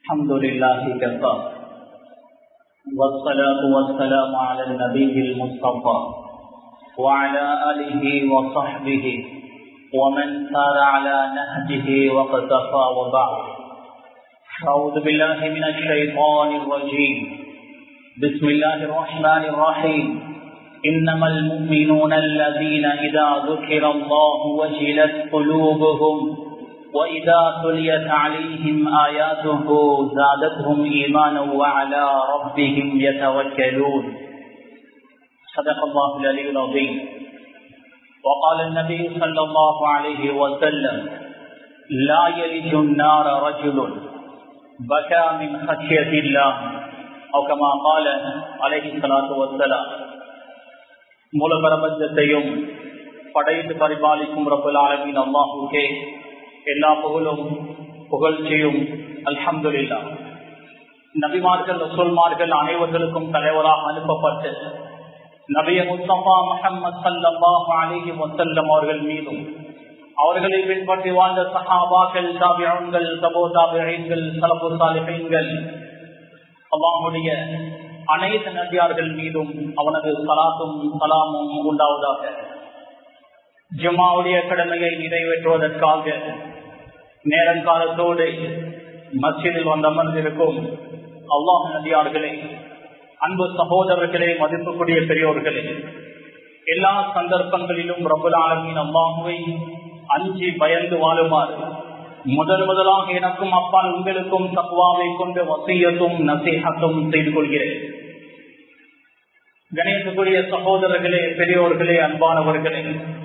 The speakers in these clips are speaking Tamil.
الحمد لله كفى والصلاة والسلام على النبي المصطفى وعلى آله وصحبه ومن سار على نهجه واقتفى وبعد أعوذ بالله من الشيطان الرجيم بسم الله الرحمن الرحيم إنما المؤمنون الذين إذا ذكر الله وجلت قلوبهم وإذا تليت عليهم آياته زادتهم إيمانا وعلى ربهم يتوكلون صدق الله العلي العظيم وقال النبي صلى الله عليه وسلم لا يلج النار رجل بكى من خشية الله أو كما قال عليه الصلاة والسلام மூல பிரபஞ்சத்தையும் படைத்து பரிபாலிக்கும் ரபுல் ஆலமின் அல்லாஹுக்கே எல்லா புகழும் புகழ்ச்சியும் அல்ஹம்துல்லா நபிமார்கள் ரசூல்மார்கள் அனைவர்களுக்கும் தலைவராக அனுப்பப்பட்டு நபிய முஸ்தபா முகமது சல்லாஹ் அலிஹி வசல்லம் அவர்கள் மீதும் அவர்களை பின்பற்றி வாழ்ந்த சஹாபாக்கள் தாபியங்கள் தபோ தாபியங்கள் சலபு சாலிஹங்கள் அல்லாஹுடைய அனைத்து நபியார்கள் மீதும் அவனது சலாத்தும் சலாமும் உண்டாவதாக ஜுமாவுடைய கடமையை நிறைவேற்றுவதற்காக நேரங்காலத்தோடு மஸ்ஜிதில் வந்து அமர்ந்திருக்கும் அல்லாஹ் நதியார்களே அன்பு சகோதரர்களே மதிப்புக்குரிய பெரியோர்களே எல்லா சந்தர்ப்பங்களிலும் ரபுல் ஆலமின் அல்லாஹுவை அஞ்சி பயந்து வாழுமாறு முதல் முதலாக எனக்கும் அப்பால் உங்களுக்கும் தக்குவாவை கொண்டு வசியத்தும் நசீகத்தும் செய்து கொள்கிறேன் கணேசக்குரிய சகோதரர்களே பெரியோர்களே அன்பானவர்களே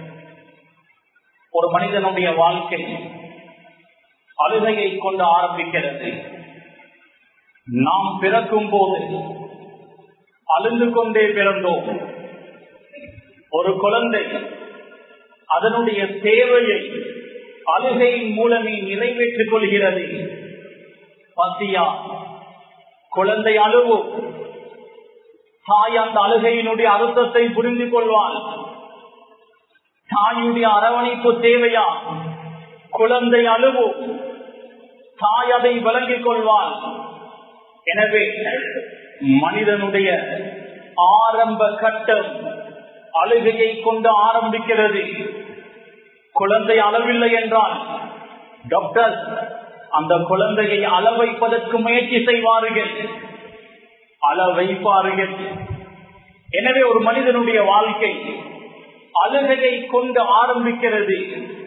ஒரு மனிதனுடைய வாழ்க்கை அழுகையை கொண்டு ஆரம்பிக்கிறது நாம் பிறக்கும் போது அழுந்து கொண்டே பிறந்தோம் ஒரு குழந்தை அதனுடைய தேவையை அழுகையின் மூலமே நிறைவேற்றிக் கொள்கிறது பசியா குழந்தை அழுவும் தாய் அந்த அழுகையினுடைய அர்த்தத்தை புரிந்து கொள்வாள் தாயுடைய அரவணைப்பு தேவையா குழந்தை அழுவும் தாய் அதை விளங்கிக் கொள்வாள் எனவே மனிதனுடைய ஆரம்ப கட்டம் அழுகையை கொண்டு ஆரம்பிக்கிறது குழந்தை அளவில்லை என்றால் டாக்டர் அந்த குழந்தையை அள வைப்பதற்கு முயற்சி செய்வார்கள் அள வைப்பார்கள் எனவே ஒரு மனிதனுடைய வாழ்க்கை அழுகையை கொண்டு ஆரம்பிக்கிறது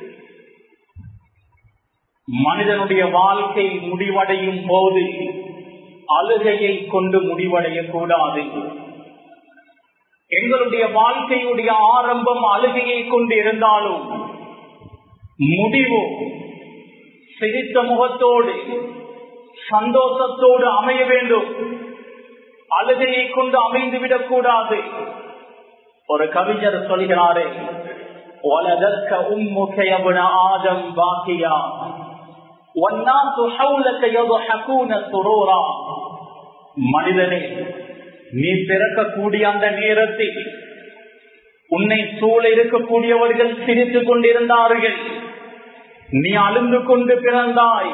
மனிதனுடைய வாழ்க்கை முடிவடையும் போது அழுகையை கொண்டு முடிவடைய கூடாது எங்களுடைய வாழ்க்கையுடைய ஆரம்பம் அழுகையை கொண்டு இருந்தாலும் முடிவு சிரித்த முகத்தோடு சந்தோஷத்தோடு அமைய வேண்டும் அழுகையை கொண்டு அமைந்துவிடக் கூடாது ஒரு கவிஞர் சொல்கிறாரே ولدتك أمك يا ابن آدم باكيا والناس حولك يضحكون سرورا மனிதனே நீ பிறக்கக்கூடிய அந்த நேரத்தில் உன்னை சூழ இருக்கக்கூடியவர்கள் சிரித்துக் கொண்டிருந்தார்கள் நீ அழுந்து கொண்டு பிறந்தாய்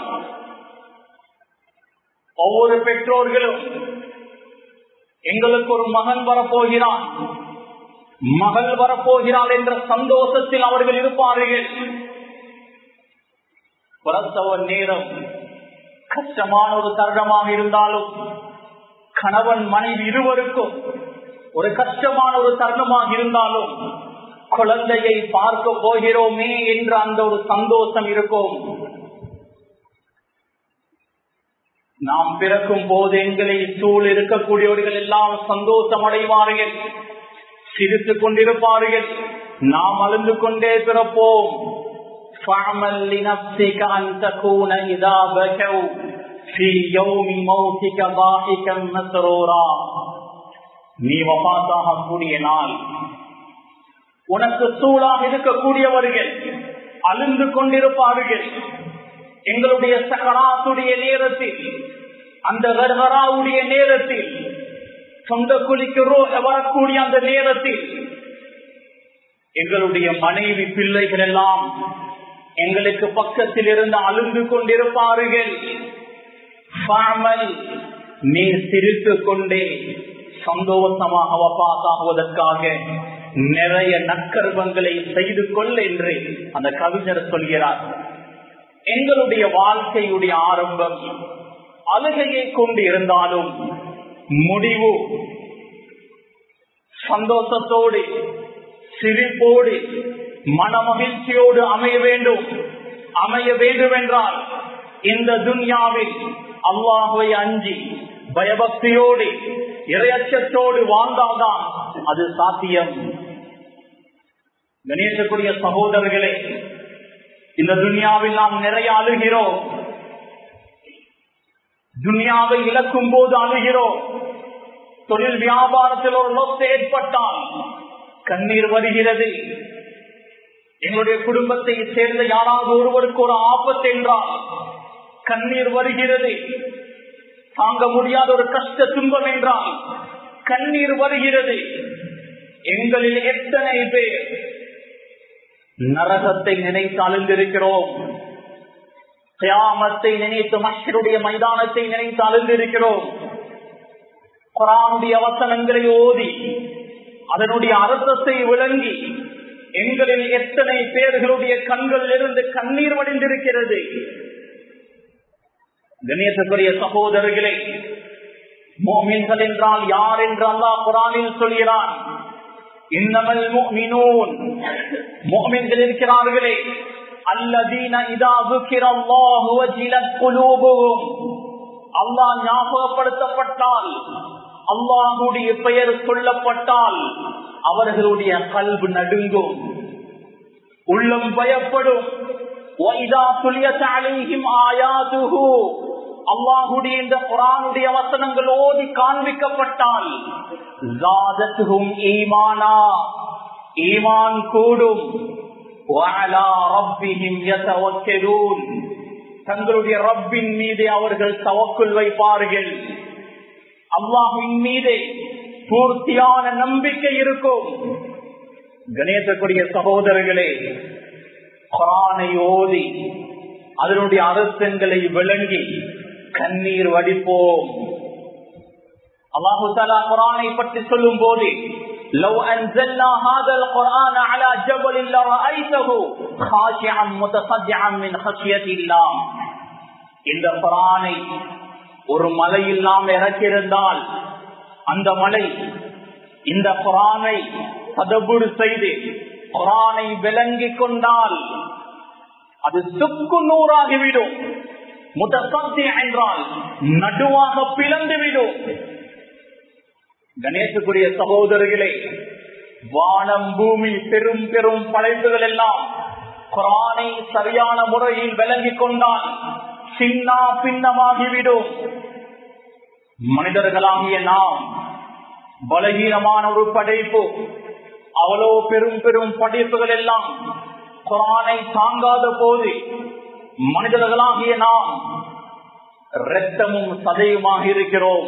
ஒவ்வொரு பெற்றோர்களும் எங்களுக்கு ஒரு மகன் வரப்போகிறான் மகள் வரப்போகிறாள் என்ற சந்தோஷத்தில் அவர்கள் இருப்பார்கள் பிரசவ நேரம் கஷ்டமான ஒரு தருணமாக இருந்தாலும் கணவன் மனைவி இருவருக்கும் ஒரு கஷ்டமான ஒரு தருணமாக இருந்தாலும் குழந்தையை பார்க்க போகிறோமே என்ற அந்த ஒரு சந்தோஷம் இருக்கும் நாம் பிறக்கும் போது எங்களை சூழ் இருக்கக்கூடியவர்கள் எல்லாம் சந்தோஷம் அடைவார்கள் சிரித்துக் கொண்டிருப்பார்கள் நாம் அழுந்து கொண்டே பிறப்போம் فَعْمَلْ لِنَفْسِكَ أَنْ تَكُونَ إِذَا بَكَوْا فِي يَوْمِ مَوْتِكَ ضَاحِكًا مَسْرُورًا நீ வபாத்தாக கூடிய நாள் உனக்கு சூழாக இருக்கக்கூடியவர்கள் அழுந்து கொண்டிருப்பார்கள் எங்களுடைய சகராத்துடைய நேரத்தில் அந்த கர்ஹராவுடைய நேரத்தில் சொந்த குழிக்கு ரோக வரக்கூடிய அந்த நேரத்தில் எங்களுடைய மனைவி பிள்ளைகள் எல்லாம் எங்களுக்கு பக்கத்தில் இருந்து அழுந்து கொண்டிருப்பார்கள் ஃபாமல் நீ சிரித்துக் கொண்டே சந்தோஷமாக வபாத்தாகுவதற்காக நிறைய நற்கர்வங்களை செய்து கொள் என்று அந்த கவிஞர் சொல்கிறார் எங்களுடைய வாழ்க்கையுடைய ஆரம்பம் அழுகையை கொண்டு இருந்தாலும் முடிவு சந்தோஷத்தோடு சிரிப்போடு மனமகிழ்ச்சியோடு அமைய வேண்டும் அமைய வேண்டும் என்றால் இந்த துன்யாவில் அல்லாஹுவை அஞ்சி பயபக்தியோடு இரையச்சத்தோடு வாழ்ந்தால்தான் அது சாத்தியம் கணேசக்கூடிய சகோதரர்களே இந்த துன்யாவில் நாம் நிறைய அழுகிறோம் துன்யாவை இழக்கும் போது அழுகிறோம் தொழில் வியாபாரத்தில் ஒரு லொத்து ஏற்பட்டால் கண்ணீர் வருகிறது எங்களுடைய குடும்பத்தை சேர்ந்த யாராவது ஒருவருக்கு ஒரு ஆபத்து என்றால் கண்ணீர் வருகிறது தாங்க முடியாத ஒரு கஷ்ட துன்பம் என்றால் கண்ணீர் வருகிறது எங்களில் எத்தனை பேர் நரகத்தை நினைத்து அழுந்திருக்கிறோம் கியாமத்தை நினைத்து மஷருடைய மைதானத்தை நினைத்து அழுந்திருக்கிறோம் குரானுடைய வசனங்களை ஓதி அதனுடைய அர்த்தத்தை விளங்கி எங்களில் எத்தனை பேர்களுடைய கண்களில் இருந்து கண்ணீர் வடிந்திருக்கிறது கணேசக்குரிய சகோதரர்களே மோமின்கள் என்றால் யார் என்று அல்லாஹ் குரானில் சொல்கிறான் இன்னமல் முஃமினூன் முஃமின்கள் இருக்கிறார்களே அல்லதீன இதா ذكر الله وجلت قلوبهم அல்லாஹ் ஞாபகப்படுத்தப்பட்டால் அல்லாஹுடைய பெயர் சொல்லப்பட்டால் அவர்களுடைய கல்வி நடுங்கும் உள்ளம் பயப்படும் அல்லாஹுடைய இந்த குரானுடைய வசனங்கள் ஓதி காண்பிக்கப்பட்டால் ஈமானா ஈமான் கூடும் தங்களுடைய ரப்பின் மீது அவர்கள் தவக்குள் வைப்பார்கள் அல்லாஹின் மீது பூர்த்தியான நம்பிக்கை இருக்கும் கணேசக்கூடிய சகோதரர்களே குரானை ஓதி அதனுடைய அர்த்தங்களை விளங்கி கண்ணீர் வடிப்போம் அல்லாஹு தலா குரானை பற்றி சொல்லும் போது لو أنزلنا هذا القرآن على جبل لرأيته خاشعا متصدعا من خشية الله இந்த குரானை ஒரு மலையில் நாம் இறக்கியிருந்தால் அந்த மலை இந்த குரானை சதபுடு செய்து குரானை விளங்கி கொண்டால் அது சுக்கு நூறாகிவிடும் முதசக்தி என்றால் நடுவாக பிளந்துவிடும் கணேசக்குரிய சகோதரர்களே வானம் பூமி பெரும் பெரும் படைப்புகள் எல்லாம் குரானை சரியான முறையில் விளங்கிக் கொண்டால் சின்னா பின்னமாகிவிடும் மனிதர்களாகிய நாம் பலகீனமான ஒரு படைப்பு அவ்வளோ பெரும் பெரும் படைப்புகள் எல்லாம் குரானை தாங்காத போது மனிதர்களாகிய நாம் இரத்தமும் சதையுமாக இருக்கிறோம்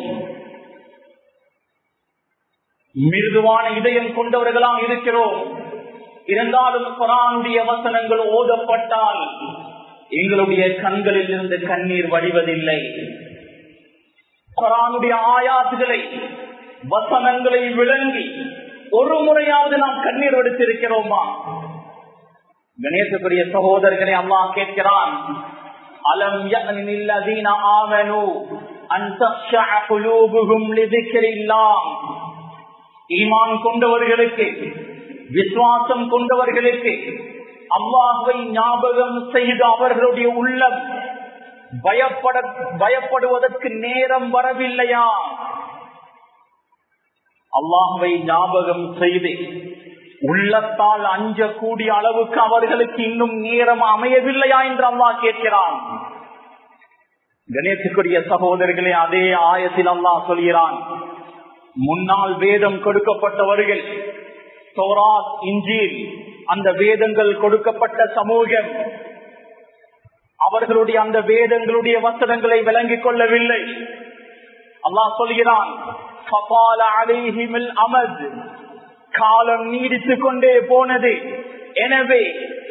மிருதுவான இதயம் கொண்டவர்களாக இருக்கிறோம் இருந்தாலும் குரானுடைய வசனங்கள் ஓதப்பட்டால் எங்களுடைய கண்களில் இருந்து கண்ணீர் வடிவதில்லை குரானுடைய ஆயாத்துகளை வசனங்களை விளங்கி ஒரு முறையாவது நாம் கண்ணீர் வடித்திருக்கிறோமா கணேசக்குரிய சகோதரர்களை அம்மா கேட்கிறான் அலம் யஅனில்லதீன ஆமனு அன் தக்ஷஅ குலூபுஹும் லிذிக்ரில்லாஹ் ஈமான் கொண்டவர்களுக்கு விசுவாசம் கொண்டவர்களுக்கு அல்லாஹ்வை ஞாபகம் செய்து அவர்களுடைய உள்ளம் பயப்பட பயப்படுவதற்கு நேரம் வரவில்லையா அல்லாஹ்வை ஞாபகம் செய்து உள்ளத்தால் அஞ்சக்கூடிய அளவுக்கு அவர்களுக்கு இன்னும் நேரம் அமையவில்லையா என்று அல்லாஹ் கேட்கிறான் கணேசுக்குரிய சகோதரர்களே அதே ஆயத்தில் அல்லாஹ் சொல்கிறான் முன்னால் வேதம் கொடுக்கப்பட்டவர்கள் சோராத் இஞ்சில் அந்த வேதங்கள் கொடுக்கப்பட்ட சமூகம் அவர்களுடைய அந்த வேதங்களுடைய வசனங்களை விளங்கிக் கொள்ளவில்லை அல்லாஹ் சொல்கிறான் காலம் நீடித்துக் கொண்டே போனது எனவே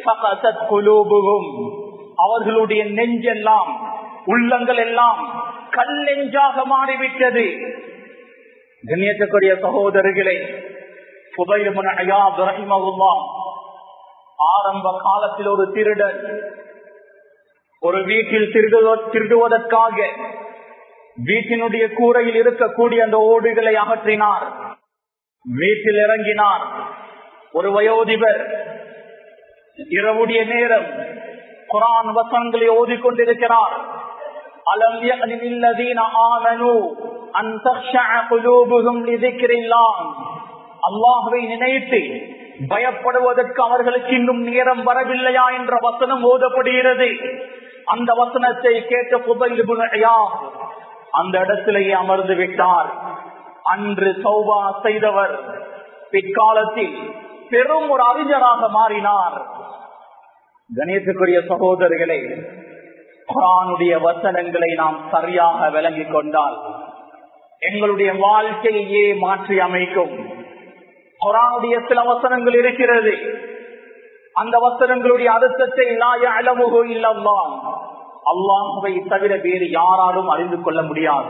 அவர்களுடைய நெஞ்செல்லாம் உள்ளங்கள் எல்லாம் கல்லெஞ்சாக மாறிவிட்டது கண்ணியத்துக்குரிய சகோதரர்களே புகையிலுமன் ஐயா ரஹிமகுல்லா ஆரம்ப காலத்தில் ஒரு திருடன் ஒரு வீட்டில் திருடுவ திருடுவதற்காக வீட்டினுடைய கூரையில் இருக்கக்கூடிய அந்த ஓடுகளை அகற்றினார் வீட்டில் இறங்கினார் ஒரு வயோதிபர் இரவுடைய நேரம் குரான் வசனங்களை ஓதிக்கொண்டிருக்கிறார் அலம் யஅனில்லதீன ஆமனு அன் தக்ஷஅ குலூபுஹும் லிذிக்ரில்லாஹ் அல்லாஹ்வை நினைத்து பயப்படுவதற்கு அவர்களுக்கு இன்னும் நேரம் வரவில்லையா என்ற வசனம் ஓதப்படுகிறது அந்த வசனத்தை கேட்ட புதையா அந்த இடத்திலேயே அமர்ந்து விட்டார் அன்று சௌபா செய்தவர் பிற்காலத்தில் பெரும் ஒரு அறிஞராக மாறினார் கணேசக்குரிய சகோதரர்களே குரானுடைய வசனங்களை நாம் சரியாக விளங்கிக் கொண்டால் எங்களுடைய வாழ்க்கையே மாற்றி அமைக்கும் குரானுடைய சில வசனங்கள் இருக்கிறது அந்த வசனங்களுடைய அர்த்தத்தை அளவுகோ இல்லம்மா அல்லாஹுவை தவிர வேறு யாராலும் அறிந்து கொள்ள முடியாது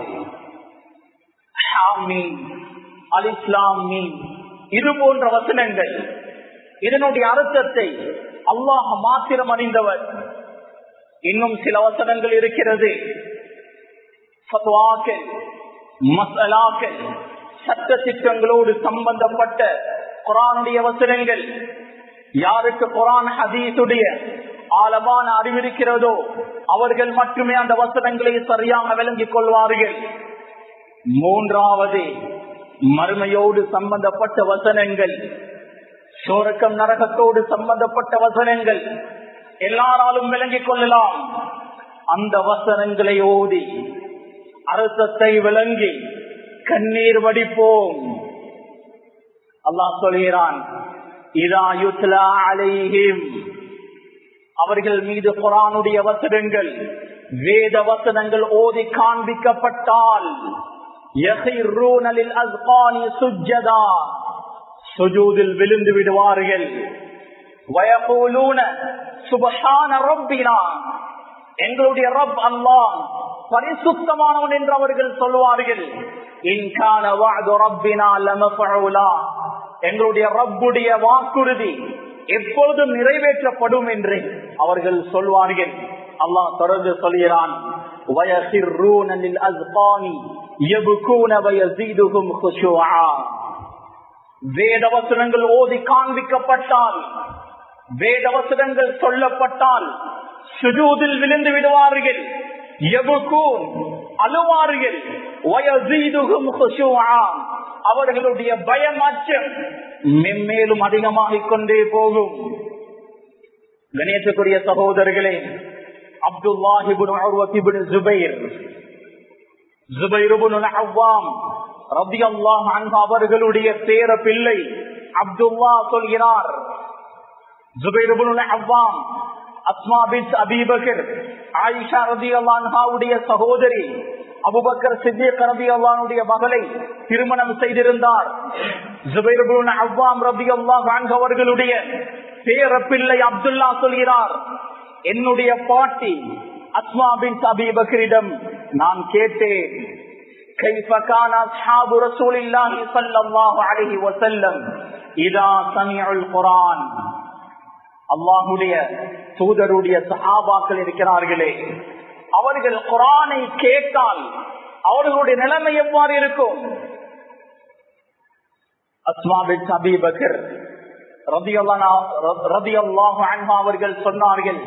அல் இஸ்லாம் இது போன்ற வசனங்கள் இதனுடைய அர்த்தத்தை அல்லாஹ் மாத்திரம் அறிந்தவர் இன்னும் சில வசனங்கள் இருக்கிறது மசலாக்கள் சட்ட திட்டங்களோடு சம்பந்தப்பட்ட குரானுடைய வசனங்கள் யாருக்கு குரான் ஹதீசுடைய ஆழமான அறிவிருக்கிறதோ அவர்கள் மட்டுமே அந்த வசனங்களை சரியாக விளங்கிக் கொள்வார்கள் மூன்றாவது மறுமையோடு சம்பந்தப்பட்ட வசனங்கள் சோரக்கம் நரகத்தோடு சம்பந்தப்பட்ட வசனங்கள் எல்லாராலும் விளங்கிக் கொள்ளலாம் அந்த வசனங்களை ஓதி அர்த்தத்தை விளங்கி கண்ணீர் வடிப்போம் அல்லாஹ் சொல்கிறான் அவர்கள் மீது குரானுடைய வசனங்கள் வேத வசனங்கள் ஓதி காண்பிக்கப்பட்டால் சுஜூதில் விழுந்து விடுவார்கள் வயகூலூன சுபஹான ரப்பினா எங்களுடைய ரப் அல்லாஹ் பரிசுத்தமானவன் என்று அவர்கள் சொல்வார்கள் இன்கான வாது ரப்பினா லமஃபஉலா எங்களுடைய ரப்புடைய வாக்குறுதி எப்பொழுதும் நிறைவேற்றப்படும் என்று அவர்கள் சொல்வார்கள் அல்லாஹ் தொடர்ந்து சொல்கிறான் வேதவசனங்கள் ஓதி காண்பிக்கப்பட்டால் வேதவசனங்கள் சொல்லப்பட்டால் சுஜூதில் விழுந்து விடுவார்கள் எபுக்கும் அழுவார்கள் அவர்களுடைய பயம் அச்சம் மென்மேலும் அதிகமாகிக் கொண்டே போகும் கணேசக்குரிய சகோதரர்களே அப்துல்லாஹிபுன் ஜுபைர் ஜுபைருபுன் அவ்வாம் ரபி அல்லாஹ் அவர்களுடைய பேர பிள்ளை அப்துல்லா சொல்கிறார் ஜுபைருபுன் அவ்வாம் அஸ்மா பின் அபீபகர் ஆயிஷா ரதி அல்லான்ஹாவுடைய சகோதரி அபுபக்கர் சித்திக் ரபி அல்லானுடைய மகளை திருமணம் செய்திருந்தார் ஜுபைர்புன் அவ்வாம் ரபி அல்லாஹ் அவர்களுடைய பேர பிள்ளை அப்துல்லா சொல்கிறார் என்னுடைய பாட்டி அஸ்மா பின் அபீபக்கரிடம் நான் கேட்டேன் كيف كان أصحاب رسول الله صلى الله عليه وسلم إذا سمعوا القرآن அல்லாஹுடைய தூதருடைய சஹாபாக்கள் இருக்கிறார்களே அவர்கள் குரானை கேட்டால் அவர்களுடைய நிலைமை எவ்வாறு இருக்கும் அஸ்மாபின் அபீபக்கர் அவர்கள் சொன்னார்கள்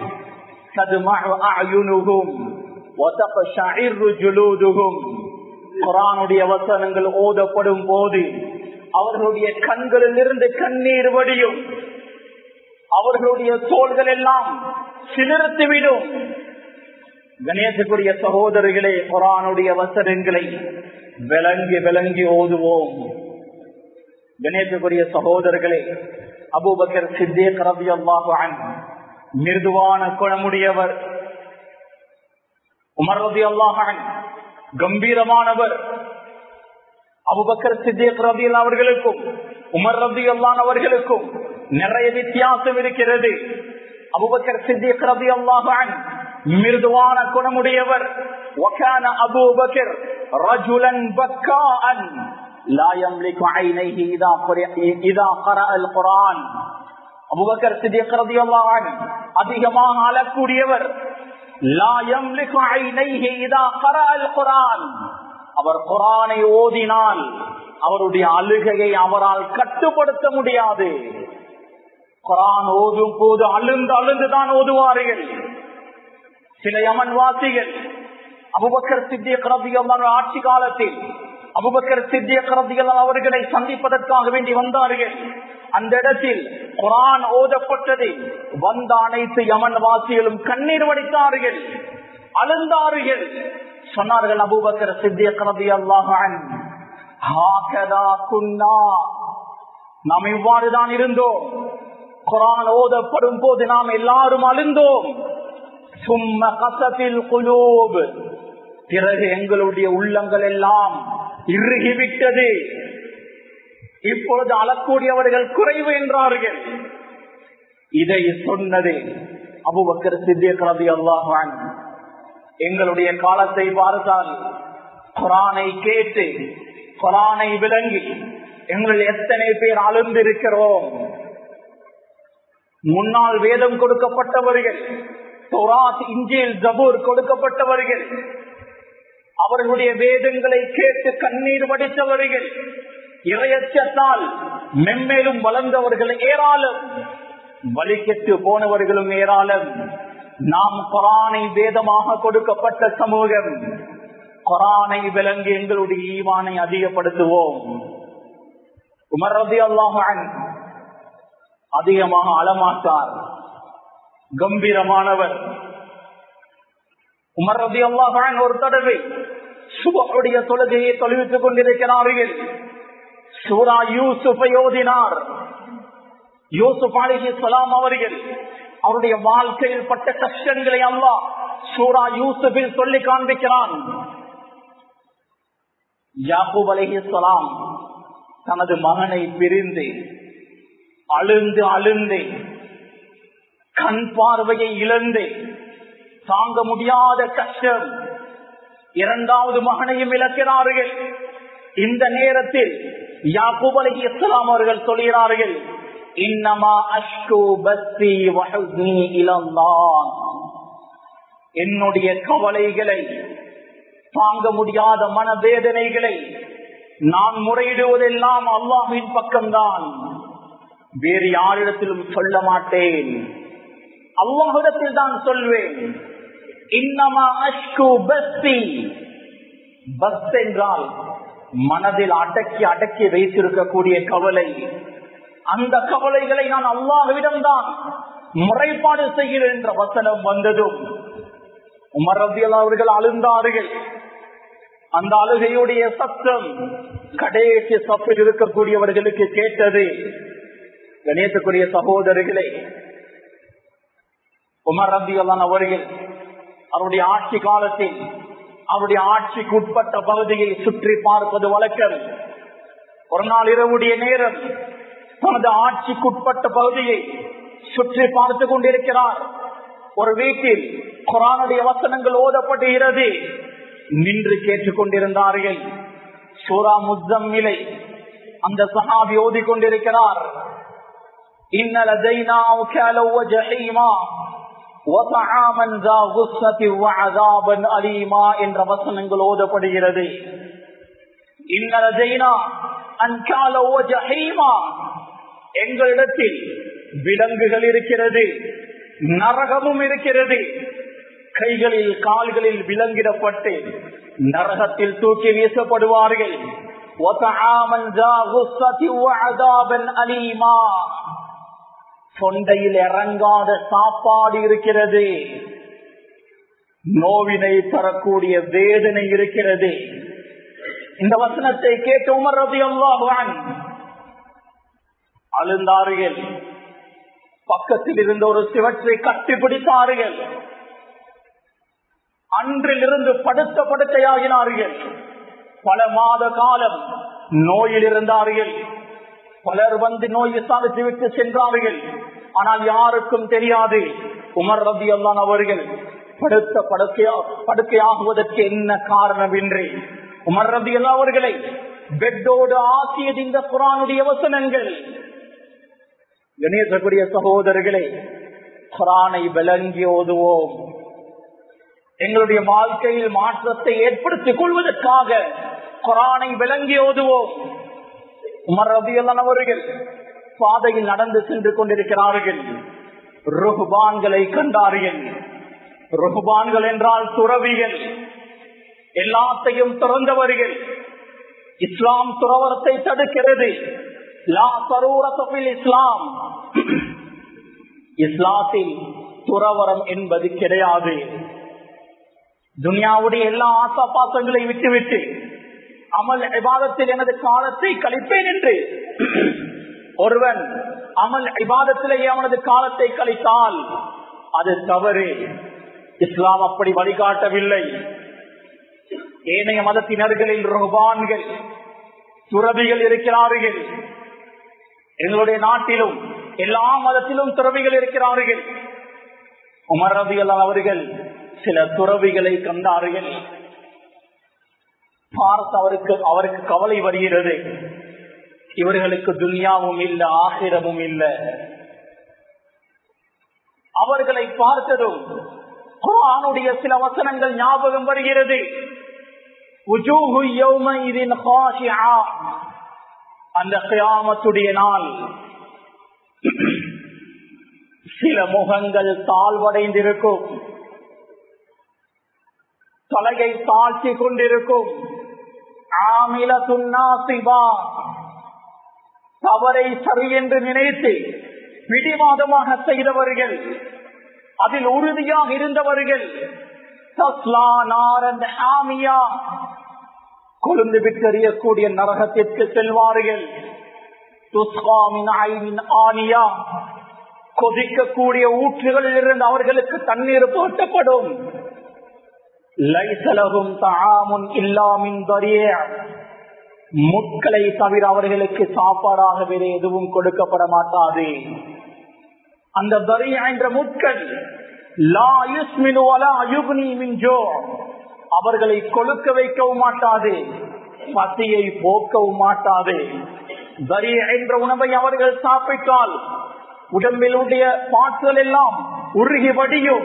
குரானுடைய வசனங்கள் ஓதப்படும் போது அவர்களுடைய கண்களில் இருந்து கண்ணீர் வடியும் அவர்களுடைய தோள்கள் எல்லாம் சிலிர்த்துவிடும் கணேசக்குரிய சகோதரர்களே குரானுடைய வசனங்களை விளங்கி விளங்கி ஓதுவோம் கணேசக்குரிய சகோதரர்களே அபூபக்கர் சித்தேக் ரபி அல்லாஹான் மிருதுவான குணமுடையவர் உமர் ரபி அல்லாஹான் கம்பீரமானவர் அபுபக்கர் சித்தேக் ரபி அவர்களுக்கும் உமர் ரபி அல்லான் அவர்களுக்கும் நிறைய வித்தியாசம் இருக்கிறது அபுபக்கர் சித்திக் ரபி அல்லாஹான் மிருதுவான குணமுடையவர் وكان أبو بكر رجلا بكاء لا يملك عينيه إذا قرأ, إذا قرأ القرآن أبو بكر صديق رضي الله عنه அதிகமாக அழக்கூடியவர் لا يملك عينيه إذا قرأ القرآن அவர் குரானை ஓதினால் அவருடைய அழுகையை அவரால் கட்டுப்படுத்த முடியாது குரான் ஓதும் போது அழுந்து அழுந்துதான் ஓதுவார்கள் சில யமன்வாசிகள் அபுபக்கர் சித்திய கரபியமான ஆட்சி காலத்தில் அபுபக்கர் சித்திய கரபிகள் அவர்களை சந்திப்பதற்காக வேண்டி வந்தார்கள் அந்த இடத்தில் குரான் ஓதப்பட்டது வந்த அனைத்து யமன் வாசிகளும் கண்ணீர் வடித்தார்கள் அழுந்தார்கள் சொன்னார்கள் அபுபக்கர் சித்திய கரபி அல்லாஹான் நாம் இவ்வாறுதான் இருந்தோம் குரான் ஓதப்படும் போது நாம் எல்லாரும் அழுந்தோம் சும்ம கசத்தில் குலூப் பிறகு எங்களுடைய உள்ளங்கள் எல்லாம் இறுகிவிட்டது இப்பொழுது அழக்கூடியவர்கள் குறைவு என்றார்கள் இதை சொன்னது அபுபக்கர் சித்திய கலவி அல்லாஹான் எங்களுடைய காலத்தை பார்த்தால் குரானை கேட்டு குரானை விளங்கி எங்கள் எத்தனை பேர் அழுந்திருக்கிறோம் முன்னால் வேதம் கொடுக்கப்பட்டவர்கள் தொராத் இஞ்சில் ஜபூர் கொடுக்கப்பட்டவர்கள் அவர்களுடைய வேதங்களை கேட்டு கண்ணீர் வடித்தவர்கள் இறையச்சத்தால் மென்மேலும் வளர்ந்தவர்கள் ஏராளம் வலிக்கெட்டு போனவர்களும் ஏராளம் நாம் குரானை வேதமாக கொடுக்கப்பட்ட சமூகம் குரானை விளங்கி எங்களுடைய ஈவானை அதிகப்படுத்துவோம் உமர் ரதி அல்லாஹான் அதிகமாக அழமாட்டார் கம்பீரமானவர் உமர் ரதி அல்லாஹான் ஒரு தடவை சுபருடைய தொழுகையை தொழுவித்துக் கொண்டிருக்கிறார்கள் சூரா யூசுஃபை ஓதினார் யூசுப் அலிஹி சலாம் அவர்கள் அவருடைய வாழ்க்கையில் பட்ட கஷ்டங்களை அல்லா சூரா யூசுஃபில் சொல்லி காண்பிக்கிறான் யாக்கூப் அலிஹி சலாம் தனது மகனை பிரிந்து அழுந்து அழுந்து கண் பார்வையை இழந்து தாங்க முடியாத கஷ்டம் இரண்டாவது மகனையும் இழக்கிறார்கள் இந்த நேரத்தில் யாக்கூப் அலி இஸ்லாம் அவர்கள் சொல்கிறார்கள் இன்னமா அஷ்கு பஸ்தி வஹுஸ்னி இளந்தான் என்னுடைய கவலைகளை தாங்க முடியாத மனவேதனைகளை நான் முறையிடுவதெல்லாம் அல்லாஹின் பக்கம்தான் வேறு யாரிடத்திலும் சொல்ல மாட்டேன் அல்லாஹிடத்தில் தான் சொல்வேன் இன்னமா அஷ்கு பஸ்தி பஸ் என்றால் மனதில் அடக்கி அடக்கி வைத்திருக்கக்கூடிய கவலை அந்த கவலைகளை நான் அல்லாஹ்விடம் தான் முறைப்பாடு செய்கிறேன் என்ற வசனம் வந்ததும் உமர் ரபியல்லா அவர்கள் அழுந்தார்கள் அந்த அழுகையுடைய சத்தம் கடைசி சப்பில் இருக்கக்கூடியவர்களுக்கு கேட்டது கணேசக்குரிய சகோதரர்களே உமர் ரபியல்லான் அவர்கள் அவருடைய ஆட்சி காலத்தில் அவருடைய ஆட்சிக்கு உட்பட்ட பகுதியை சுற்றி பார்ப்பது வழக்கம் ஒரு நாள் இரவுடைய நேரம் தனது ஆட்சிக்குட்பட்ட பகுதியை சுற்றி பார்த்து கொண்டிருக்கிறார் ஒரு வீட்டில் குரானுடைய வசனங்கள் ஓதப்படுகிறது நின்று கேட்டுக் கொண்டிருந்தார்கள் சூரா முத்தம் நிலை அந்த சஹாபி ஓதி கொண்டிருக்கிறார் இன்னல என்ற வசனங்கள் ஓதப்படுகிறது இன்னல ஜெய்னா அன்கால ஓ ஜஹீமா எங்களிடத்தில் விலங்குகள் இருக்கிறது நரகமும் இருக்கிறது கைகளில் கால்களில் விலங்கிடப்பட்டு நரகத்தில் தூக்கி வீசப்படுவார்கள் தொண்டையில் இறங்காத சாப்பாடு இருக்கிறது நோவினை தரக்கூடிய வேதனை இருக்கிறது இந்த வசனத்தை கேட்டு உமர் ரதி அல்லாஹான் அழுந்தார்கள் பக்கத்தில் இருந்த ஒரு சிவற்றை கட்டிப்பிடித்தார்கள் அன்றிலிருந்து படுத்த படுக்கையாகினார்கள் பல மாத காலம் நோயில் இருந்தார்கள் பலர் வந்து நோய் விசாரித்து விட்டு சென்றார்கள் ஆனால் யாருக்கும் தெரியாது உமர் ரபி அல்லான் அவர்கள் படுத்த படுக்கையா படுக்கையாகுவதற்கு என்ன காரணம் என்று உமர் ரபி அவர்களை பெட்டோடு ஆக்கியது இந்த குரானுடைய வசனங்கள் கணேசக்கூடிய சகோதரர்களே குரானை விளங்கி ஓதுவோம் எங்களுடைய வாழ்க்கையில் மாற்றத்தை ஏற்படுத்திக் கொள்வதற்காக குரானை விளங்கி ஓதுவோம் உமர் ரபியல்லான் அவர்கள் பாதையில் நடந்து சென்று கொண்டிருக்கிறார்கள் ருஹ்பான்களை கண்டார்கள் ருஹ்பான்கள் என்றால் துறவிகள் எல்லாத்தையும் திறந்தவர்கள் இஸ்லாம் துறவரத்தை தடுக்கிறது லா தரூரத்தில் இஸ்லாம் இஸ்லாத்தில் துறவரம் என்பது கிடையாது துனியாவுடைய எல்லா ஆசா பாசங்களை விட்டுவிட்டு அமல் விவாதத்தில் எனது காலத்தை கழிப்பேன் என்று ஒருவன் அமல் விவாதத்திலேயே அவனது காலத்தை கழித்தால் அது தவறு இஸ்லாம் அப்படி வழிகாட்டவில்லை ஏனைய மதத்தினர்களில் ருபான்கள் துறவிகள் இருக்கிறார்கள் எங்களுடைய நாட்டிலும் எல்லா மதத்திலும் துறவிகள் இருக்கிறார்கள் உமர் ரபிகள் அவர்கள் சில துறவிகளை கண்டார்கள் பார்த்து அவருக்கு அவருக்கு கவலை வருகிறது இவர்களுக்கு துன்யாவும் இல்ல ஆசிரமும் இல்ல அவர்களை பார்த்ததும் குரானுடைய சில வசனங்கள் ஞாபகம் வருகிறது அந்த கியாமத்துடைய நாள் சில முகங்கள் தாழ்வடைந்திருக்கும் தலையை தாழ்த்தி கொண்டிருக்கும் ஆமில சுண்ணாசிபா தவறை சரி என்று நினைத்து பிடிவாதமாக செய்தவர்கள் அதில் உறுதியாக இருந்தவர்கள் கொழுந்து விட்டறியக்கூடிய நரகத்திற்கு செல்வார்கள் கொதிக்கக்கூடிய ஊற்றுகளில் இருந்து அவர்களுக்கு தண்ணீர் போட்டப்படும் லைசலகும் தாமுன் இல்லாமின் முட்களை தவிர அவர்களுக்கு சாப்பாடாக வேறு எதுவும் கொடுக்கப்பட மாட்டாது அந்த தரியா என்ற முட்கள் அவர்களை கொழுக்க வைக்கவும் மாட்டாது பசியை போக்கவும் மாட்டாது தரிய என்ற உணவை அவர்கள் சாப்பிட்டால் உடம்பில் உடைய பாட்டுகள் எல்லாம் உருகி வடியும்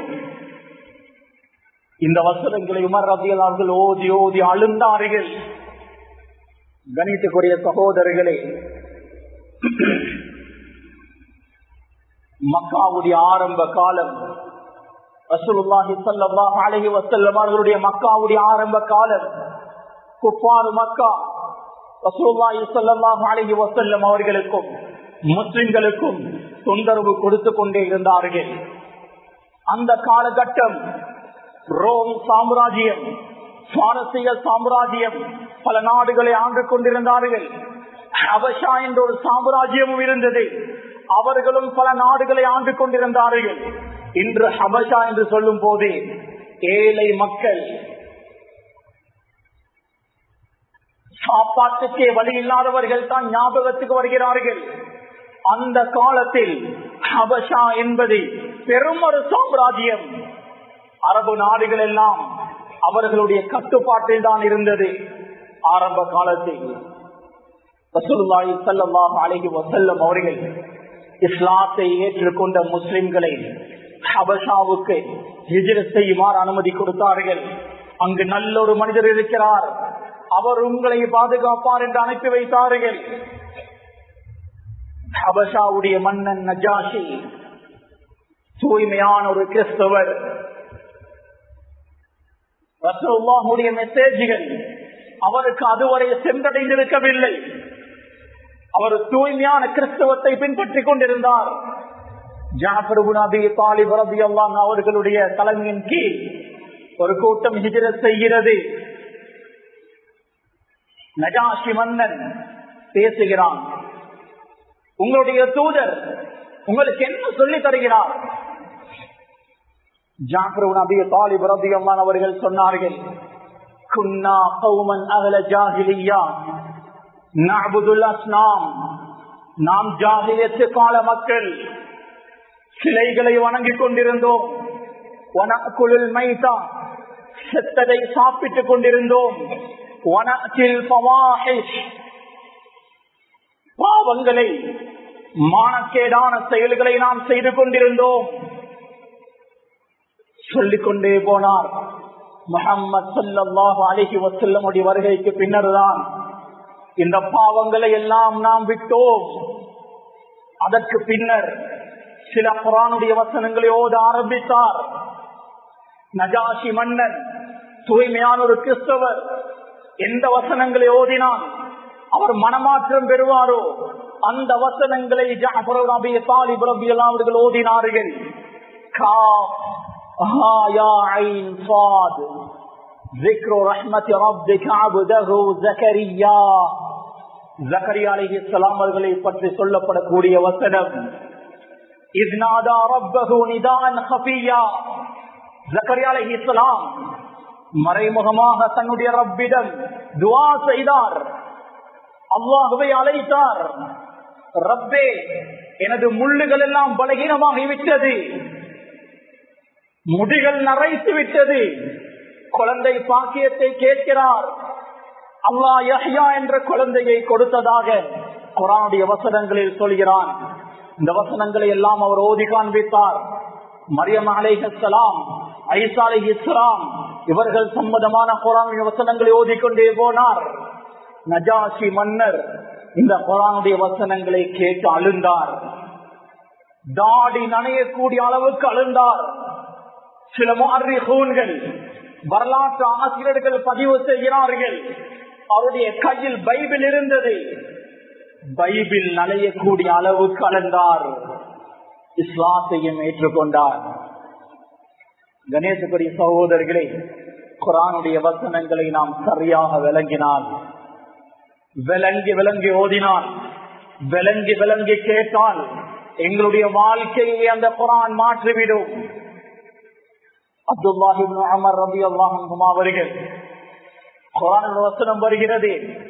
இந்த வசனங்களை உமர் ரபியல் அவர்கள் ஓதி ஓதி அழுந்தார்கள் கணித்துக்குரிய சகோதரர்களே மக்காவுடைய ஆரம்ப காலம் ரசூலுல்லாஹி ஸல்லல்லாஹு அலைஹி வஸல்லம் அவர்களுடைய மக்காவுடைய ஆரம்ப காலம் குஃபார் மக்கா ரசூலுல்லாஹி ஸல்லல்லாஹு அலைஹி வஸல்லம் அவர்களுக்கும் முஸ்லிம்களுக்கும் தொந்தரவு கொடுத்து கொண்டே இருந்தார்கள் அந்த காலகட்டம் ரோம் சாம்ராஜ்யம் சுவாரஸ்ய சாம்ராஜ்யம் பல நாடுகளை ஆண்டு கொண்டிருந்தார்கள் அவஷா என்ற ஒரு சாம்ராஜ்யமும் இருந்தது அவர்களும் பல நாடுகளை ஆண்டு கொண்டிருந்தார்கள் இன்று ஹபஷா என்று சொல்லும் போது ஏழை மக்கள் சாப்பாட்டுக்கே வழி இல்லாதவர்கள் தான் ஞாபகத்துக்கு வருகிறார்கள் அந்த காலத்தில் ஹபஷா என்பது பெரும் ஒரு சாம்ராஜ்யம் அரபு நாடுகள் எல்லாம் அவர்களுடைய கட்டுப்பாட்டில் தான் இருந்தது ஆரம்ப காலத்தில் ரசூலுல்லாஹி ஸல்லல்லாஹு அலைஹி வஸல்லம் அவர்கள் இஸ்லாத்தை ஏற்றுக்கொண்ட முஸ்லிம்களை ஹபஷாவுக்கு ஹிஜ்ரத் செய்யுமாறு அனுமதி கொடுத்தார்கள் அங்கு நல்ல ஒரு மனிதர் இருக்கிறார் அவர் உங்களை பாதுகாப்பார் என்று அனுப்பி வைத்தார்கள் ஹபஷாவுடைய மன்னன் நஜாஷி தூய்மையான ஒரு கிறிஸ்தவர் ரசூல்லாவுடைய மெசேஜ்கள் அவருக்கு அதுவரை சென்றடைந்திருக்கவில்லை அவர் தூய்மையான கிறிஸ்தவத்தை பின்பற்றிக் கொண்டிருந்தார் அவர்களுடைய தலைமையின் கீழ் ஒரு கூட்டம் ஹிஜரத் செய்கிறது நஜாஷி மன்னன் பேசுகிறான் உங்களுடைய தூதர் உங்களுக்கு என்ன சொல்லி தருகிறார் ஜாஃபர் நபி தாலிப் ரபியம்மான் அவர்கள் சொன்னார்கள் குன்னா கௌமன் அகல ஜாகிலியா நஅபுதுல் அஸ்னாம் நாம் ஜாகிலியத்து கால மக்கள் சிலைகளை வணங்கிக் கொண்டிருந்தோம் வனக்குளில் மைதா செத்ததை சாப்பிட்டுக் கொண்டிருந்தோம் வனத்தில் பவாஹிஷ் பாவங்களை மானக்கேடான செயல்களை நாம் செய்து கொண்டிருந்தோம் சொல்லிக் கொண்டே போனார் முகம்மது சல்லாஹு அலிஹி வசல்லமுடைய வருகைக்கு பின்னர் தான் இந்த பாவங்களை எல்லாம் நாம் விட்டோம் அதற்கு பின்னர் சில குரானுடைய வசனங்களை ஓத ஆரம்பித்தார் நஜாஷி மன்னன் தூய்மையான ஒரு கிறிஸ்தவர் எந்த வசனங்களை ஓதினான் அவர் மனமாற்றம் பெறுவாரோ அந்த வசனங்களை ஜாஃபர் நபி தாலிப் ரபி அவர்கள் ஓதினார்கள் காஃப் ஹா யா ஐன் صاد ذكر رحمة ربك عبده زكريا ஜக்கரியா அலைஹிஸ்ஸலாம் அவர்களை பற்றி சொல்லப்படக்கூடிய வசனம் இஸ்னாதா ரப்பஹு நிதான் ஹஃபியா ஜக்கரியா அலைஹிஸ்ஸலாம் மறைமுகமாக தன்னுடைய ரப்பிடம் துஆ செய்தார் அல்லாஹுவை அழைத்தார் ரப்பே எனது முள்ளுகள் எல்லாம் பலகீனமாகிவிட்டது முடிகள் நரைத்து விட்டது குழந்தை பாக்கியத்தை கேட்கிறார் அல்லாஹ் யஹ்யா என்ற குழந்தையை கொடுத்ததாக குரானுடைய வசனங்களில் சொல்கிறான் இந்த வசனங்களை எல்லாம் அவர் ஓதி காண்பித்தார் மரியம் அலைஹலாம் ஐசா அலை இஸ்லாம் இவர்கள் சம்மதமான குரானுடைய வசனங்களை ஓதிக்கொண்டே போனார் நஜாஷி மன்னர் இந்த குரானுடைய வசனங்களை கேட்டு அழுந்தார் தாடி நனையக்கூடிய அளவுக்கு அழுந்தார் சில மாறி ஹூன்கள் வரலாற்று ஆசிரியர்கள் பதிவு செய்கிறார்கள் அவருடைய கையில் பைபிள் இருந்தது பைபிள் நனையக்கூடிய அளவுக்கு அழுந்தார் இஸ்லாத்தையும் ஏற்றுக்கொண்டார் கணேசபுரி சகோதரர்களே குரானுடைய வசனங்களை நாம் சரியாக விளங்கினால் விளங்கி விளங்கி ஓதினால் விளங்கி விளங்கி கேட்டால் எங்களுடைய வாழ்க்கையை அந்த குரான் மாற்றிவிடும் அப்துல்லாஹிபின் அமர் ரபி அல்லாஹும் அவர்கள் குரான் வசனம் வருகிறது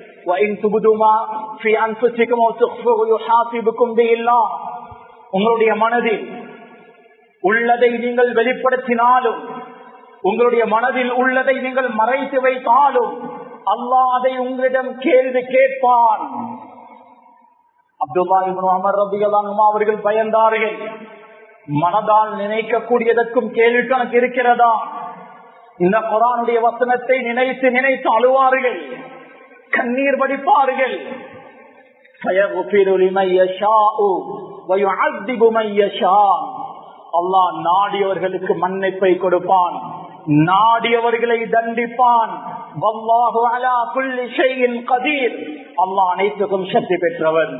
உங்களுடைய மனதில் உள்ளதை நீங்கள் வெளிப்படுத்தினாலும் உங்களுடைய மனதில் உள்ளதை நீங்கள் மறைத்து வைத்தாலும் அல்லாஹ் அதை உங்களிடம் கேள்வி கேட்பான் அப்துல்லாஹிபின் அமர் ரபி அல்லாஹும் அவர்கள் பயந்தார்கள் மனதால் நினைக்கக்கூடியதற்கும் கேள்வி கணக்கு இருக்கிறதா இந்த குரானுடைய வசனத்தை நினைத்து நினைத்து அழுவார்கள் கண்ணீர் வடிப்பார்கள் அல்லாஹ் நாடியவர்களுக்கு மன்னிப்பை கொடுப்பான் நாடியவர்களை தண்டிப்பான் அல்லாஹ் அனைத்துக்கும் சக்தி பெற்றவன்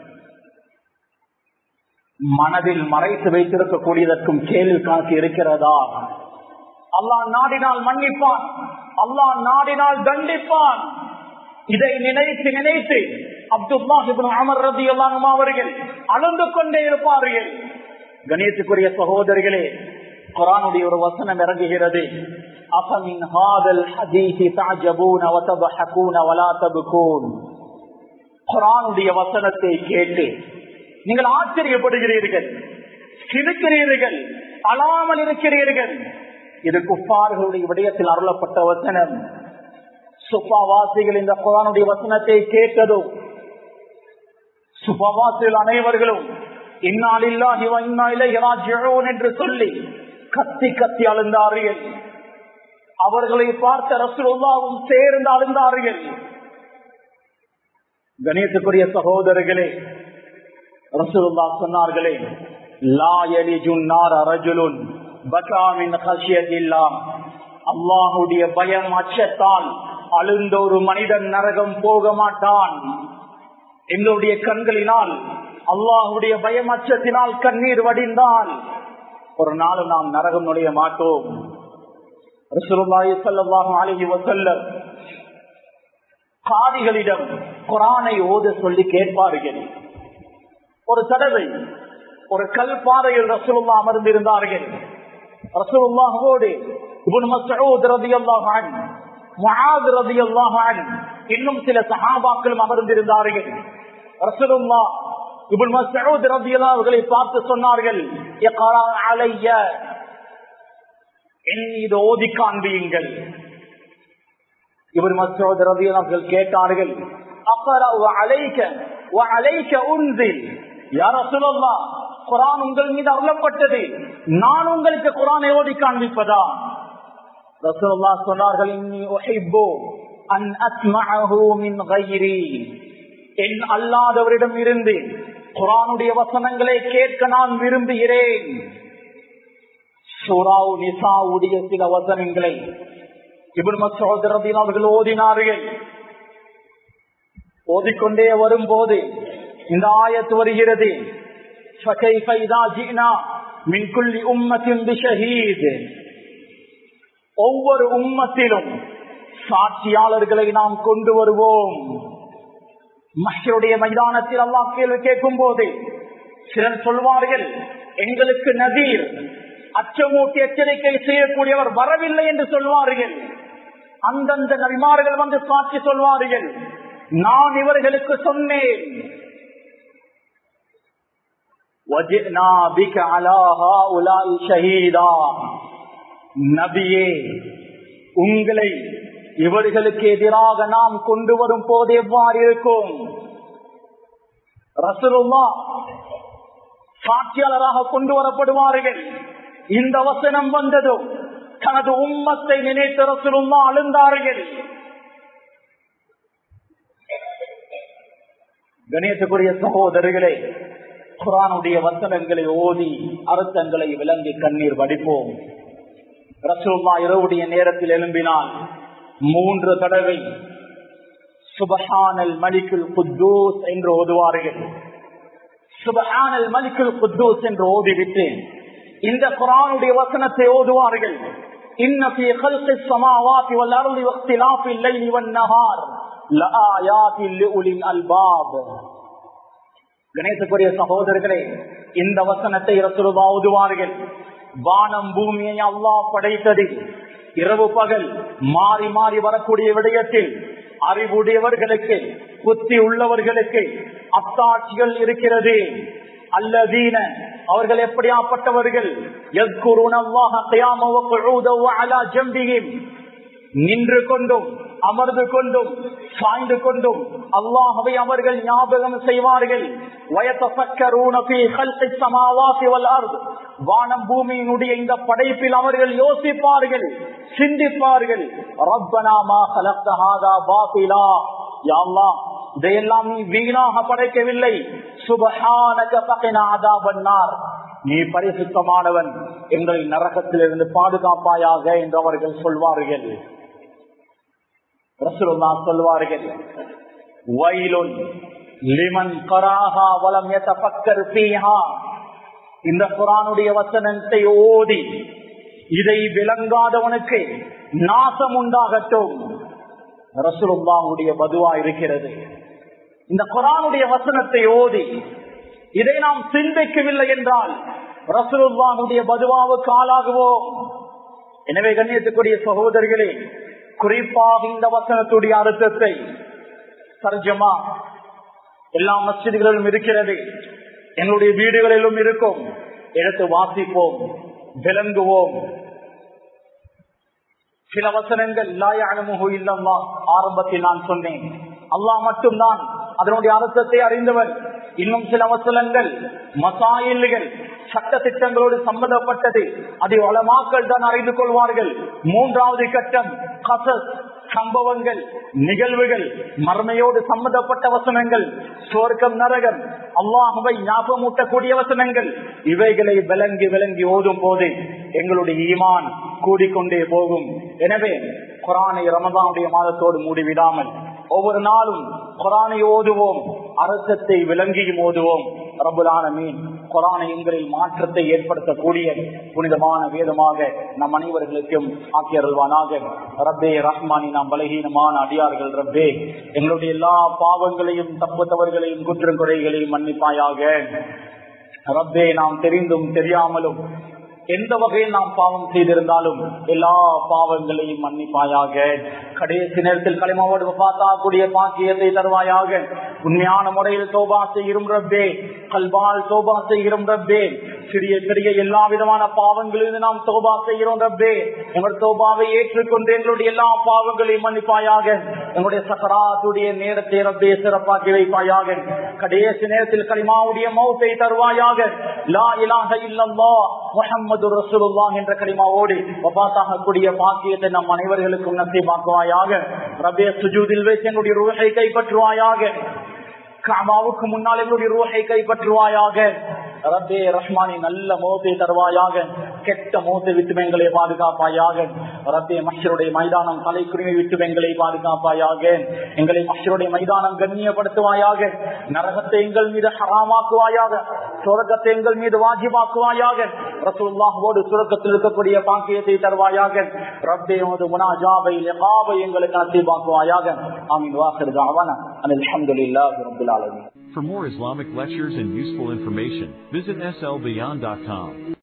மனதில் மறைத்து வைத்திருக்கக்கூடியதற்கும் கேள்வி கணக்கு இருக்கிறதா அல்லாஹ் நாடினால் மன்னிப்பான் அல்லாஹ் நாடினால் தண்டிப்பான் இதை நினைத்து நினைத்து அப்துல்லாஹிபின் அமர் ரதி அல்லாஹும் அவர்கள் அழுந்து கொண்டே இருப்பார்கள் கணேசுக்குரிய சகோதரிகளே குரானுடைய ஒரு வசனம் இறங்குகிறது அஃபமின் ஹாதல் ஹதீஸி தஅஜபூன வதضحكون ولا تبكون குரானுடைய வசனத்தை கேட்டு நீங்கள் ஆச்சரியப்படுகிறீர்கள் சிரிக்கிறீர்கள் அழாமல் இருக்கிறீர்கள் இது குப்பார்களுடைய விடயத்தில் அருளப்பட்ட வசனம் சுப்பாவாசிகள் இந்த குரானுடைய வசனத்தை கேட்டதும் சுப்பவாசிகள் அனைவர்களும் இந்நாளில்லாஹி இந்நாளிலே என்று சொல்லி கத்தி கத்தி அழுந்தார்கள் அவர்களை பார்த்த ரசூலுல்லாவும் சேர்ந்து அழுந்தார்கள் கணேசக்குரிய சகோதரர்களே ரசூலுல்லா சொன்னார்களே லா யலிஜுன்னார் ரஜுலுன் பகாமின் ஹஷியத்தில்லாம் அல்லாஹுடைய பயம் அச்சத்தால் அழுந்த ஒரு மனிதன் நரகம் போக மாட்டான் எங்களுடைய கண்களினால் அல்லாஹுடைய பயம் அச்சத்தினால் கண்ணீர் வடிந்தால் ஒரு நாள் நாம் நரகம் நுழைய மாட்டோம் ரசூலுல்லாஹி ஸல்லல்லாஹு அலைஹி வஸல்லம் காதிகளிடம் குரானை ஓத சொல்லி கேட்பார்கள் ஒரு தடவை ஒரு கல் பாறையில் ரசூலுல்லா அமர்ந்திருந்தார்கள் ரசூலுல்லாஹோடு இப்னு மஸ்ஊத் ரலியல்லாஹு அன்ஹு முஆத் ரலியல்லாஹு அன்ஹு இன்னும் சில சஹாபாக்களும் அமர்ந்திருந்தார்கள் ரசூலுல்லாஹ் இப்னு மஸ்ஊத் ரலியல்லாஹு அவர்களை பார்த்து சொன்னார்கள் இக்ரா அலைய என் மீது ஓதி காண்பியுங்கள் இவர் மற்றொரு ரவியர்கள் கேட்டார்கள் அக்கரவு அலைக்க அலைக்க உன்றில் யார சொல்லலாம் குரான் உங்கள் மீது அருளப்பட்டது நான் உங்களுக்கு குரானை ஓதி காண்பிப்பதா ரசூலுல்லா சொன்னார்கள் இன்னி உஹிப்பு அன் அஸ்மஅஹு மின் கைரி என் அல்லாதவரிடம் இருந்து குரானுடைய வசனங்களை கேட்க நான் விரும்புகிறேன் சூராவு நிசாவுடைய சில வசனங்களை இபின் மசோத் ரதின் அவர்கள் ஓதினார்கள் ஓதிக்கொண்டே வரும்போது இந்த ஆயத்து வருகிறது فكيف إذا جئنا من كل أمة بشهيد ஒவ்வொரு உம்மத்திலும் சாட்சியாளர்களை நாம் கொண்டு வருவோம் மஷருடைய மைதானத்தில் அல்லாஹ் கேள்வி கேட்கும் போது சிலர் சொல்வார்கள் எங்களுக்கு நதீர் அச்சமூட்டி எச்சரிக்கை செய்யக்கூடியவர் வரவில்லை என்று சொல்வார்கள் அந்தந்த நபிமார்கள் வந்து சாட்சி சொல்வார்கள் நான் இவர்களுக்கு சொன்னேன் وَجِئْنَا بِكَ عَلَى هَؤُلَاءِ شَهِيدًا நபியே உங்களை இவர்களுக்கு எதிராக நாம் கொண்டு வரும் போது எவ்வாறு இருக்கும் ரசூலுல்லா சாட்சியாளராக கொண்டு வரப்படுவார்கள் இந்த வசனம் வந்ததும் தனது உம்மத்தை நினைத்த ரசூலுல்லா அழுந்தார்கள் கணேசக்குரிய சகோதரர்களே குரானுடைய வசனங்களை ஓதி அர்த்தங்களை விளங்கி கண்ணீர் வடிப்போம் ரசூல்லா இரவுடைய நேரத்தில் எழும்பினால் மூன்று தடவை சுபஹானல் மலிக்குல் குத்தூஸ் என்று ஓதுவார்கள் சுபஹானல் மலிக்குல் குத்தூஸ் என்று ஓதிவிட்டு இந்த குரானுடைய வசனத்தை ஓதுவார்கள் إن في خلق السماوات والأرض واختلاف الليل والنهار لآيات لأولي الألباب கணேசக்குரிய சகோதரர்களே இந்த வசனத்தை ரசுலுபா ஓதுவார்கள் வானம் பூமியை அல்லாஹ் படைத்தது இரவு பகல் மாறி மாறி வரக்கூடிய விடயத்தில் அறிவுடையவர்களுக்கு புத்தி உள்ளவர்களுக்கு அத்தாட்சிகள் இருக்கிறது அல்லதீன அவர்கள் எப்படியாப்பட்டவர்கள் நின்று கொண்டும் அமர்ந்து கொண்டும் சாய்ந்து கொண்டும் அல்லாஹவை அவர்கள் ஞாபகம் செய்வார்கள் வானம் பூமியினுடைய இந்த படைப்பில் அவர்கள் யோசிப்பார்கள் சிந்திப்பார்கள் இதையெல்லாம் நீ வீணாக படைக்கவில்லை சுபஹானார் நீ பரிசுத்தமானவன் எங்களை நரகத்திலிருந்து பாதுகாப்பாயாக என்று அவர்கள் சொல்வார்கள் ரசூலுல்லா சொல்வார்கள் வயலுன் லிமன் கராஹா வலம் யதஃபக்கர் ஃபீஹா இந்த குர்ஆனுடைய வசனத்தை ஓதி இதை விளங்காதவனுக்கு நாசம் உண்டாகட்டும் ரசூலுல்லாஹுடைய பதுவா இருக்கிறது இந்த குர்ஆனுடைய வசனத்தை ஓதி இதை நாம் சிந்திக்கவில்லை என்றால் ரசூலுல்லாஹுடைய பதுவாவுக்கு ஆளாகுவோம் எனவே கண்ணியத்துக்குரிய சகோதரர்களே குறிப்பாக இந்த வசனத்துடைய அர்த்தத்தை சர்ஜமா எல்லா மசிதிகளிலும் இருக்கிறது எங்களுடைய வீடுகளிலும் இருக்கும் எடுத்து வாசிப்போம் விளங்குவோம் சில வசனங்கள் லாயானமுகோ இல்லம்மா ஆரம்பத்தில் நான் சொன்னேன் அல்லாஹ் மட்டும்தான் அதனுடைய அர்த்தத்தை அறிந்தவர் இன்னும் சில வசனங்கள் மசாயில்கள் சட்ட திட்டங்களோடு சம்பந்தப்பட்டது அதை வளமாக்கள் தான் அறிந்து கொள்வார்கள் மூன்றாவது கட்டம் கசஸ் சம்பவங்கள் நிகழ்வுகள் மர்மையோடு சம்பந்தப்பட்ட வசனங்கள் சுவர்க்கம் நரகம் அல்லாஹுவை ஞாபகமூட்டக்கூடிய வசனங்கள் இவைகளை விளங்கி விளங்கி ஓதும் போது எங்களுடைய ஈமான் கூடிக்கொண்டே போகும் எனவே குரானை ரமதானுடைய மாதத்தோடு மூடிவிடாமல் ஒவ்வொரு நாளும் குரானை ஓதுவோம் அரசத்தை விளங்கியும் ஓதுவோம் ரபுலான மீன் குரானை எங்களில் மாற்றத்தை ஏற்படுத்தக்கூடிய புனிதமான வேதமாக நம் அனைவர்களுக்கும் ஆக்கியருள்வானாக ரப்பே ரஹ்மானி நாம் பலகீனமான அடியார்கள் ரப்பே எங்களுடைய எல்லா பாவங்களையும் தப்பு தவறுகளையும் குற்றம் குறைகளையும் மன்னிப்பாயாக ரப்பே நாம் தெரிந்தும் தெரியாமலும் எந்த வகையில் நாம் பாவம் செய்திருந்தாலும் எல்லா பாவங்களையும் மன்னிப்பாயாக கடைசி நேரத்தில் களிமாவோடு பார்த்தாக்கூடிய பாக்கியத்தை தருவாயாக உண்மையான முறையில் தோபா செய்கிறோம் ரப்பே கல்வால் தோபா செய்கிறோம் ரப்பே சிறிய பெரிய எல்லா விதமான பாவங்களிலிருந்து நாம் தோபா செய்கிறோம் ரப்பே எங்கள் தோபாவை ஏற்றுக்கொண்டு எங்களுடைய எல்லா பாவங்களையும் மன்னிப்பாயாக எங்களுடைய சக்கராத்துடைய நேரத்தை ரப்பே சிறப்பாக்கி வைப்பாயாக கடைசி நேரத்தில் களிமாவுடைய மௌத்தை தருவாயாக லா இலாக இல்லல்லா முஹம்மது ரசூலுல்லாஹ் என்ற கலிமாவோடு வபாத்தாகக்கூடிய பாக்கியத்தை நம் அனைவர்களுக்கும் நசீபாக்குவாயாக ரபே சுஜூதில் வைத்து எங்களுடைய ரூஹை கைப்பற்றுவாயாக காமாவுக்கு முன்னால் எங்களுடைய ரூஹை கைப்பற்றுவாயாக ரப்பே ரஹ்மானி நல்ல மோத்தை தருவாயாக கெட்ட மோத்தை விட்டு எங்களை பாதுகாப்பாயாக ரப்பே மஷருடைய மைதானம் தலை குருமை விட்டு எங்களை பாதுகாப்பாயாக எங்களை மஷருடைய மைதானம் கண்ணியப்படுத்துவாயாக நரகத்தை எங்கள் மீது ஹராமாக்குவாயாக சுரக்கத்தை எங்கள் மீது வாஜிபாக்குவாயாக ரசூல்லாஹோடு சுரக்கத்தில் இருக்கக்கூடிய பாக்கியத்தை தருவாயாக ரப்பே உமது முனாஜாபை லகாபை எங்களுக்கு நசீபாக்குவாயாக ஆமீன் வாசர் தாவான அல்ஹம்துலில்லாஹி ரப்பில் ஆலமீன் For more Islamic lectures and useful information, visit slbeyond.com.